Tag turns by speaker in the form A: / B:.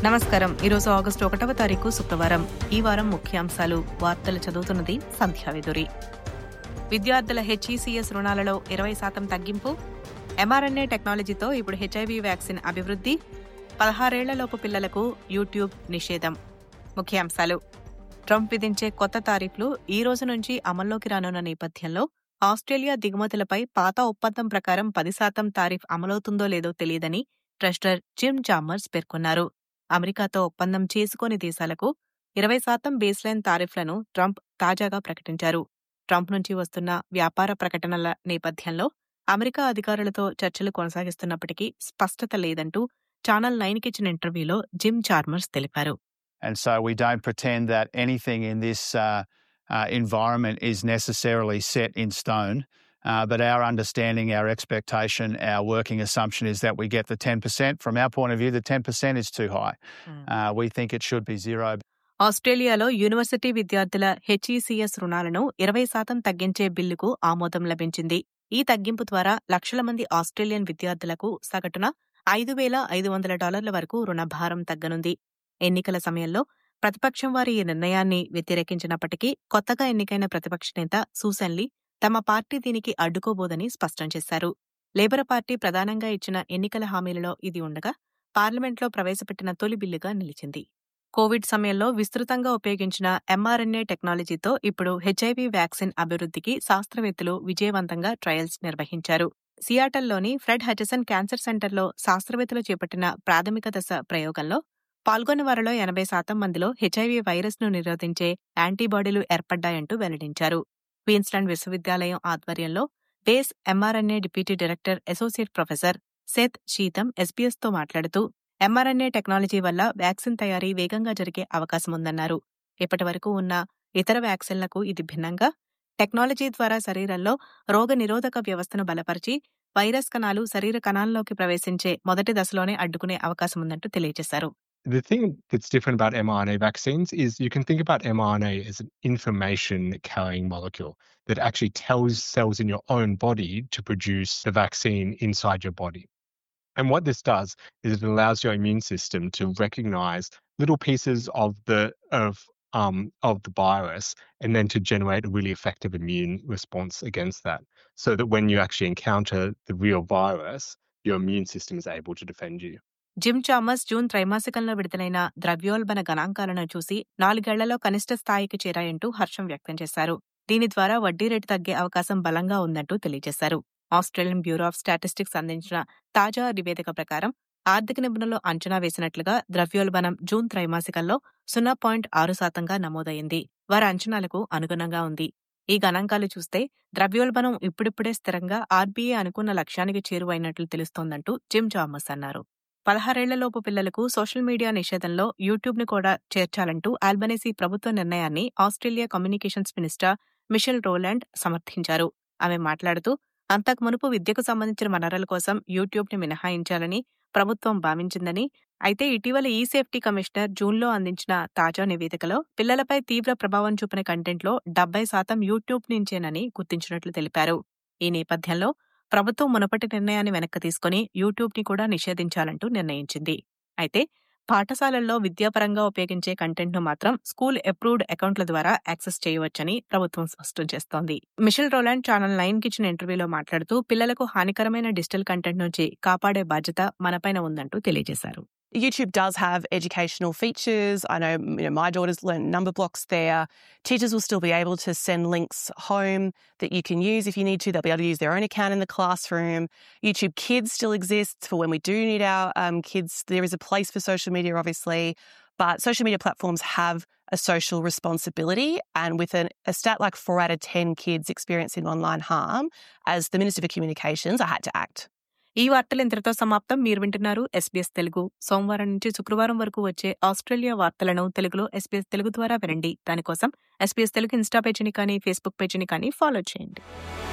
A: నమస్కారం ఈరోజు ఆగస్టు ఒకటవ తారీఖు శుక్రవారం ఈ వారం ముఖ్యాంశాలు వార్తలు చదువుతున్నది సంధ్యావేదురి విద్యార్థుల హెచ్ఈసీఎస్ రుణాలలో ఇరవై శాతం తగ్గింపు ఎంఆర్ఎన్ఏ టెక్నాలజీతో ఇప్పుడు హెచ్ఐవి వ్యాక్సిన్ అభివృద్ధి పదహారేళ్లలోపు పిల్లలకు యూట్యూబ్ నిషేధం ముఖ్యాంశాలు ట్రంప్ విధించే కొత్త తారీఫ్లు ఈ రోజు నుంచి అమల్లోకి రానున్న నేపథ్యంలో ఆస్ట్రేలియా దిగుమతులపై పాత ఒప్పందం ప్రకారం పది శాతం తారీఫ్ అమలవుతుందో లేదో తెలియదని ట్రెస్టర్ జిమ్ చామర్స్ పేర్కొన్నారు అమెరికాతో ఒప్పందం చేసుకోని దేశాలకు ఇరవై శాతం బేస్లైన్ తారీఫ్లను ట్రంప్ తాజాగా ప్రకటించారు ట్రంప్ నుంచి వస్తున్న వ్యాపార ప్రకటనల నేపథ్యంలో అమెరికా అధికారులతో చర్చలు కొనసాగిస్తున్నప్పటికీ స్పష్టత లేదంటూ ఛానల్ నైన్కి ఇచ్చిన ఇంటర్వ్యూలో జిమ్ చార్మర్స్ తెలిపారు
B: And so we don't pretend that anything in this uh, uh, environment is necessarily set in stone. Uh, but our understanding, our expectation, our working assumption is that we get the 10%. From our point of view, the 10% is too high. Uh, we think it should be zero.
A: ఆస్ట్రేలియాలో university విద్యార్థుల HECS రుణాలను ఇరవై శాతం తగ్గించే బిల్లుకు ఆమోదం లభించింది ఈ తగ్గింపు ద్వారా లక్షల మంది ఆస్ట్రేలియన్ విద్యార్థులకు సగటున ఐదు వేల ఐదు వందల డాలర్ల వరకు రుణభారం తగ్గనుంది ఎన్నికల సమయంలో ప్రతిపక్షం వారి ఈ నిర్ణయాన్ని వ్యతిరేకించినప్పటికీ కొత్తగా ఎన్నికైన ప్రతిపక్ష నేత సూసన్ లీ తమ పార్టీ దీనికి అడ్డుకోబోదని స్పష్టం చేశారు లేబర్ పార్టీ ప్రధానంగా ఇచ్చిన ఎన్నికల హామీలలో ఇది ఉండగా పార్లమెంట్లో ప్రవేశపెట్టిన తొలి బిల్లుగా నిలిచింది కోవిడ్ సమయంలో విస్తృతంగా ఉపయోగించిన ఎంఆర్ఎన్ఏ టెక్నాలజీతో ఇప్పుడు హెచ్ఐవి వ్యాక్సిన్ అభివృద్ధికి శాస్త్రవేత్తలు విజయవంతంగా ట్రయల్స్ నిర్వహించారు సియాటల్లోని ఫ్రెడ్ హటసన్ క్యాన్సర్ సెంటర్లో శాస్త్రవేత్తలు చేపట్టిన ప్రాథమిక దశ ప్రయోగంలో పాల్గొన్న వారిలో ఎనభై శాతం మందిలో హెచ్ఐవి వైరస్ ను నిరోధించే యాంటీబాడీలు ఏర్పడ్డాయంటూ వెల్లడించారు క్వీన్స్లాండ్ విశ్వవిద్యాలయం ఆధ్వర్యంలో base mRNA deputy director associate professor Seth Cheetham SBS తో మాట్లాడుతూ ఎంఆర్ఎన్ఏ టెక్నాలజీ వల్ల వ్యాక్సిన్ తయారీ వేగంగా జరిగే అవకాశం ఉందన్నారు ఇప్పటి వరకు ఉన్న ఇతర వ్యాక్సిన్లకు ఇది భిన్నంగా టెక్నాలజీ ద్వారా శరీరంలో రోగ నిరోధక వ్యవస్థను బలపరిచి వైరస్ కణాలు శరీర కణాల్లోకి ప్రవేశించే మొదటి దశలోనే అడ్డుకునే అవకాశం ఉందంటూ తెలియజేశారు
C: The thing that's different about mRNA vaccines is you can think about mRNA as an information carrying molecule that actually tells cells in your own body to produce the vaccine inside your body. And what this does is it allows your immune system to recognize little pieces of the of um, of the virus and then to generate a really effective immune response against that. So that when you actually encounter the real virus, your immune system is able to defend you.
A: Jim Chalmers June త్రైమాసికంలో విడుదలైన ద్రవ్యోల్బణ గణాంకాలను చూసి నాలుగేళ్లలో కనిష్ట స్థాయికి చేరాయంటూ హర్షం వ్యక్తం చేశారు దీని ద్వారా వడ్డీ రేటు తగ్గే అవకాశం బలంగా ఉందంటూ తెలియజేశారు ఆస్ట్రేలియన్ బ్యూరో ఆఫ్ స్టాటిస్టిక్స్ అందించిన తాజా నివేదిక ప్రకారం ఆర్థిక నిపుణులు అంచనా వేసినట్లుగా ద్రవ్యోల్బణం జూన్ త్రైమాసికంలో సున్నా పాయింట్ ఆరు శాతంగా నమోదైంది వారి అంచనాలకు అనుగుణంగా ఉంది ఈ గణాంకాలు చూస్తే ద్రవ్యోల్బణం ఇప్పుడిప్పుడే స్థిరంగా ఆర్బీఐ అనుకున్న లక్ష్యానికి చేరువైనట్లు తెలుస్తోందంటూ జిమ్ జామస్ అన్నారు పదహారేళ్లలోపు పిల్లలకు సోషల్ మీడియా నిషేధంలో యూట్యూబ్ ను కూడా చేర్చాలంటూ ఆల్బనీసీ ప్రభుత్వ నిర్ణయాన్ని Australia communications minister Michelle Rowland సమర్థించారు ఆమె మాట్లాడుతూ అంతకు మునుపు విద్యకు సంబంధించిన వనరుల కోసం యూట్యూబ్ ని మినహాయించాలని ప్రభుత్వం భావించిందని అయితే ఇటీవల ఈ సేఫ్టీ కమిషనర్ జూన్లో అందించిన తాజా నివేదికలో పిల్లలపై తీవ్ర ప్రభావం చూపిన కంటెంట్లో డెబ్బై శాతం యూట్యూబ్ నుంచేనని గుర్తించినట్లు తెలిపారు ఈ నేపథ్యంలో ప్రభుత్వం మునపటి నిర్ణయాన్ని వెనక్కి తీసుకుని యూట్యూబ్ ని కూడా నిషేధించాలంటూ నిర్ణయించింది అయితే పాఠశాలల్లో విద్యాపరంగా ఉపయోగించే కంటెంట్ ను మాత్రం స్కూల్ అప్రూవ్డ్ అకౌంట్ల ద్వారా యాక్సెస్ చేయవచ్చని ప్రభుత్వం స్పష్టం చేస్తోంది మిషెల్ రోలాండ్ ఛానల్ నైన్ కి ఇచ్చిన ఇంటర్వ్యూలో మాట్లాడుతూ పిల్లలకు హానికరమైన డిజిటల్ కంటెంట్ నుంచి కాపాడే బాధ్యత మనపైన ఉందంటూ తెలియజేశారు
D: YouTube does have educational features. I know, you know my daughter's learned number blocks there. Teachers will still be able to send links home that you can use if you need to. They'll be able to use their own account in the classroom. YouTube Kids still exists for when we do need our um, kids. There is a place for social media, obviously, but social media platforms have a social responsibility. And with an, a stat like four out of 10 kids experiencing online harm, as the Minister for Communications, I had to act.
A: ఈ వార్తలు ఇంతటితో సమాప్తం మీరు వింటున్నారు SBS Telugu సోమవారం నుంచి శుక్రవారం వరకు వచ్చే ఆస్ట్రేలియా వార్తలను తెలుగులో ఎస్బీఎస్ తెలుగు ద్వారా వినండి దానికోసం ఎస్బీఎస్ తెలుగు ఇన్స్టా పేజీని కానీ ఫేస్బుక్ పేజీని కానీ ఫాలో చేయండి